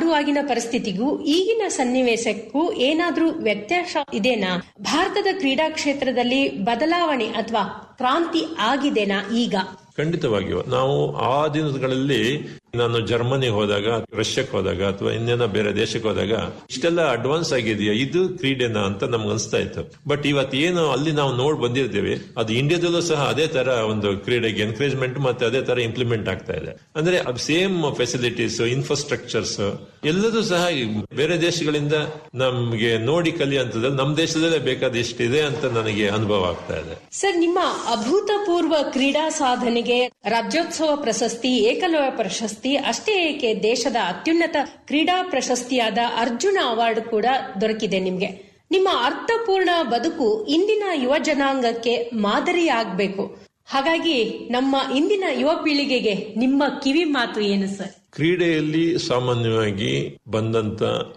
ಆಡುವಾಗಿನ ಪರಿಸ್ಥಿತಿಗೂ ಈಗಿನ ಸನ್ನಿವೇಶಕ್ಕೂ ಏನಾದ್ರೂ ವ್ಯತ್ಯಾಸ ಇದೆನಾ ಭಾರತದ ಕ್ರೀಡಾ ಕ್ಷೇತ್ರದಲ್ಲಿ ಬದಲಾವಣೆ ಅಥವಾ ಕ್ರಾಂತಿ ಆಗಿದೆನಾ ಈಗ ಖಂಡಿತವಾಗಿಯೂ ನಾವು ಆ ದಿನಗಳಲ್ಲಿ ನಾನು ಜರ್ಮನಿಗೆ ಹೋದಾಗ ರಷ್ಯಾಕ್ಕೆ ಹೋದಾಗ ಅಥವಾ ಇನ್ನೇನೋ ಬೇರೆ ದೇಶಕ್ಕೆ ಹೋದಾಗ ಇಷ್ಟೆಲ್ಲ ಅಡ್ವಾನ್ಸ್ ಆಗಿದೆಯಾ ಇದು ಕ್ರೀಡೆನಾ ಅಂತ ನಮ್ಗೆ ಅನಿಸ್ತಾ ಇತ್ತು ಬಟ್ ಇವತ್ತು ಏನು ಅಲ್ಲಿ ನಾವು ನೋಡ್ ಬಂದಿರ್ತೇವೆ ಅದು ಇಂಡಿಯಾದಲ್ಲೂ ಸಹ ಅದೇ ತರ ಒಂದು ಕ್ರೀಡೆಗೆ ಎನ್ಕರೇಜ್ಮೆಂಟ್ ಮತ್ತೆ ಅದೇ ತರ ಇಂಪ್ಲಿಮೆಂಟ್ ಆಗ್ತಾ ಇದೆ ಅಂದ್ರೆ ಸೇಮ್ ಫೆಸಿಲಿಟೀಸ್ ಇನ್ಫ್ರಾಸ್ಟ್ರಕ್ಚರ್ಸ್ ಎಲ್ಲದೂ ಸಹ ಈ ಬೇರೆ ದೇಶಗಳಿಂದ ನಮ್ಗೆ ನೋಡಿ ಕಲಿಯುವಂಥದ್ದಲ್ಲಿ ನಮ್ಮ ದೇಶದಲ್ಲೇ ಬೇಕಾದ ಎಷ್ಟಿದೆ ಅಂತ ನನಗೆ ಅನುಭವ ಆಗ್ತಾ ಇದೆ ಸರ್ ನಿಮ್ಮ ಅಭೂತಪೂರ್ವ ಕ್ರೀಡಾ ಸಾಧನೆಗೆ ರಾಜ್ಯೋತ್ಸವ ಪ್ರಶಸ್ತಿ ಏಕಲವ್ಯ ಪ್ರಶಸ್ತಿ ಅಷ್ಟೇ ಏಕೆ ದೇಶದ ಅತ್ಯುನ್ನತ ಕ್ರೀಡಾ ಪ್ರಶಸ್ತಿಯಾದ ಅರ್ಜುನ ಅವಾರ್ಡ್ ಕೂಡ ದೊರಕಿದೆ ನಿಮ್ಗೆ ನಿಮ್ಮ ಅರ್ಥಪೂರ್ಣ ಬದುಕು ಇಂದಿನ ಯುವ ಜನಾಂಗಕ್ಕೆ ಮಾದರಿಯಾಗಬೇಕು ಹಾಗಾಗಿ ನಮ್ಮ ಇಂದಿನ ಯುವ ಪೀಳಿಗೆಗೆ ನಿಮ್ಮ ಕಿವಿ ಮಾತು ಏನು ಸರ್ ಕ್ರೀಡೆಯಲ್ಲಿ ಸಾಮಾನ್ಯವಾಗಿ ಬಂದಂತ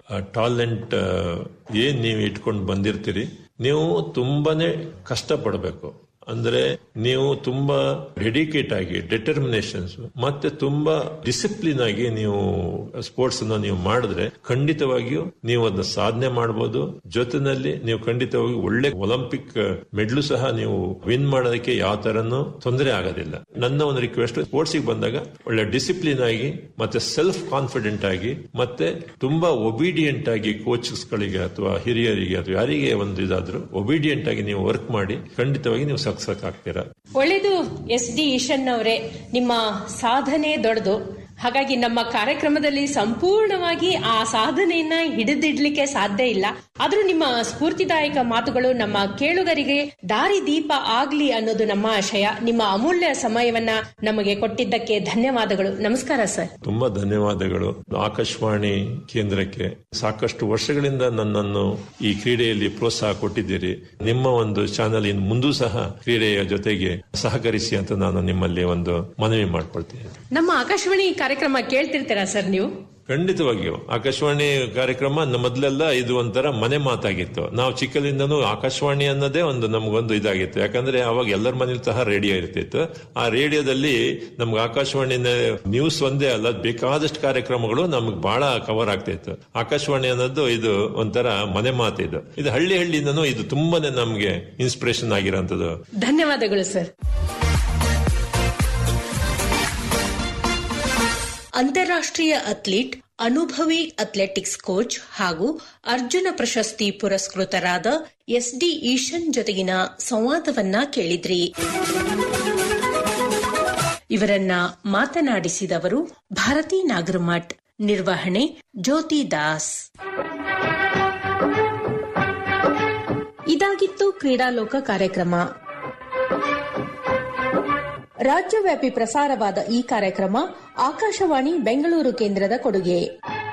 ಟಾಲೆಂಟ್ ಏನ್ ನೀವು ಇಟ್ಕೊಂಡು ಬಂದಿರ್ತೀರಿ ನೀವು ತುಂಬಾನೇ ಕಷ್ಟಪಡಬೇಕು ಅಂದ್ರೆ ನೀವು ತುಂಬಾ ಡೆಡಿಕೇಟ್ ಆಗಿ ಡೆಟರ್ಮಿನೇಷನ್ಸ್ ಮತ್ತೆ ತುಂಬಾ ಡಿಸಿಪ್ಲಿನ್ ಆಗಿ ನೀವು ಸ್ಪೋರ್ಟ್ಸ್ ಅನ್ನ ನೀವು ಮಾಡಿದ್ರೆ ಖಂಡಿತವಾಗಿಯೂ ನೀವು ಅದನ್ನ ಸಾಧನೆ ಮಾಡಬಹುದು ಜೊತೆನಲ್ಲಿ ನೀವು ಖಂಡಿತವಾಗಿ ಒಳ್ಳೆ ಒಲಿಂಪಿಕ್ ಮೆಡ್ಲು ಸಹ ನೀವು ವಿನ್ ಮಾಡೋದಕ್ಕೆ ಯಾವ ತರನು ತೊಂದರೆ ಆಗೋದಿಲ್ಲ ನನ್ನ ಒಂದು ರಿಕ್ವೆಸ್ಟ್ ಸ್ಪೋರ್ಟ್ಸ್ ಬಂದಾಗ ಒಳ್ಳೆ ಡಿಸಿಪ್ಲಿನ್ ಆಗಿ ಮತ್ತೆ ಸೆಲ್ಫ್ ಕಾನ್ಫಿಡೆಂಟ್ ಆಗಿ ಮತ್ತೆ ತುಂಬಾ ಒಬಿಡಿಯಂಟ್ ಆಗಿ ಕೋಚಸ್ ಗಳಿಗೆ ಅಥವಾ ಹಿರಿಯರಿಗೆ ಅಥವಾ ಯಾರಿಗೆ ಒಂದು ಇದಾದ್ರು ಒಬಿಡಿಯಂಟ್ ಆಗಿ ನೀವು ವರ್ಕ್ ಮಾಡಿ ಖಂಡಿತವಾಗಿ ನೀವು ಸಕ್ಸಸ್ ಆಗ್ತೀರಾ ಒಳ್ಳೆಯದು ಎಸ್ ಡಿ ಈಶನ್ ಅವರೇ ನಿಮ್ಮ ಸಾಧನೆ ದೊಡ್ಡದು ಹಾಗಾಗಿ ನಮ್ಮ ಕಾರ್ಯಕ್ರಮದಲ್ಲಿ ಸಂಪೂರ್ಣವಾಗಿ ಆ ಸಾಧನೆಯನ್ನ ಹಿಡಿದಿಡ್ಲಿಕ್ಕೆ ಸಾಧ್ಯ ಇಲ್ಲ ಆದ್ರೂ ನಿಮ್ಮ ಸ್ಫೂರ್ತಿದಾಯಕ ಮಾತುಗಳು ನಮ್ಮ ಕೇಳುಗರಿಗೆ ದಾರಿ ದೀಪ ಆಗ್ಲಿ ಅನ್ನೋದು ನಮ್ಮ ಆಶಯ ನಿಮ್ಮ ಅಮೂಲ್ಯ ಸಮಯವನ್ನ ನಮಗೆ ಕೊಟ್ಟಿದ್ದಕ್ಕೆ ಧನ್ಯವಾದಗಳು ನಮಸ್ಕಾರ ಸರ್ ತುಂಬಾ ಧನ್ಯವಾದಗಳು ಆಕಾಶವಾಣಿ ಕೇಂದ್ರಕ್ಕೆ ಸಾಕಷ್ಟು ವರ್ಷಗಳಿಂದ ನನ್ನನ್ನು ಈ ಕ್ರೀಡೆಯಲ್ಲಿ ಪ್ರೋತ್ಸಾಹ ಕೊಟ್ಟಿದ್ದೀರಿ ನಿಮ್ಮ ಒಂದು ಚಾನೆಲ್ ಇನ್ ಮುಂದೂ ಸಹ ಕ್ರೀಡೆಯ ಜೊತೆಗೆ ಸಹಕರಿಸಿ ಅಂತ ನಾನು ನಿಮ್ಮಲ್ಲಿ ಒಂದು ಮನವಿ ಮಾಡ್ಕೊಳ್ತೀನಿ ನಮ್ಮ ಆಕಾಶವಾಣಿ ಕಾರ್ಯಕ್ರಮ ಕೇಳ್ತಿರ್ತೀರಾ ಸರ್ ನೀವು ಖಂಡಿತವಾಗಿಯೂ ಆಕಾಶವಾಣಿ ಕಾರ್ಯಕ್ರಮ ನ- ಮೊದಲೆಲ್ಲ ಇದು ಒಂಥರ ಮನೆ ಮಾತಾಗಿತ್ತು ನಾವು ಚಿಕ್ಕಲಿಂದನೂ ಆಕಾಶವಾಣಿ ಅನ್ನೋದೇ ಒಂದು ನಮಗೊಂದು ಇದಾಗಿತ್ತು ಯಾಕಂದ್ರೆ ಅವಾಗ ಎಲ್ಲರ ಮನೇಲಿ ಸಹ ರೇಡಿಯೋ ಇರ್ತಿತ್ತು ಆ ರೇಡಿಯೋದಲ್ಲಿ ನಮ್ಗೆ ಆಕಾಶವಾಣಿ ನ್ಯೂಸ್ ಒಂದೇ ಅಲ್ಲ ಬೇಕಾದಷ್ಟು ಕಾರ್ಯಕ್ರಮಗಳು ನಮ್ಗೆ ಬಹಳ ಕವರ್ ಆಗ್ತಿತ್ತು ಆಕಾಶವಾಣಿ ಅನ್ನೋದು ಇದು ಒಂಥರ ಮನೆ ಮಾತಿದು ಇದು ಹಳ್ಳಿ ಹಳ್ಳಿಯಿಂದನೂ ಇದು ತುಂಬಾನೇ ನಮ್ಗೆ ಇನ್ಸ್ಪಿರೇಷನ್ ಆಗಿರೋಂಥದ್ದು ಧನ್ಯವಾದಗಳು ಸರ್ ಅಂತಾರಾಷ್ಟ್ರೀಯ ಅಥ್ಲೀಟ್ ಅನುಭವಿ ಅಥ್ಲೆಟಿಕ್ಸ್ ಕೋಚ್ ಹಾಗೂ ಅರ್ಜುನ ಪ್ರಶಸ್ತಿ ಪುರಸ್ಕೃತರಾದ ಎಸ್ ಡಿ ಈಶನ್ ಜೊತೆಗಿನ ಸಂವಾದವನ್ನ ಕೇಳಿದ್ರಿ ಇವರನ್ನ ಮಾತನಾಡಿಸಿದವರು ಭಾರತಿ ನಾಗರಮಠ್ ನಿರ್ವಹಣೆ ಜ್ಯೋತಿ ದಾಸ್ ಇದಾಗಿತ್ತು ಕ್ರೀಡಾಲೋಕ ಕಾರ್ಯಕ್ರಮ ರಾಜ್ಯವ್ಯಾಪಿ ಪ್ರಸಾರವಾದ ಈ ಕಾರ್ಯಕ್ರಮ ಆಕಾಶವಾಣಿ ಬೆಂಗಳೂರು ಕೇಂದ್ರದ ಕೊಡುಗೆ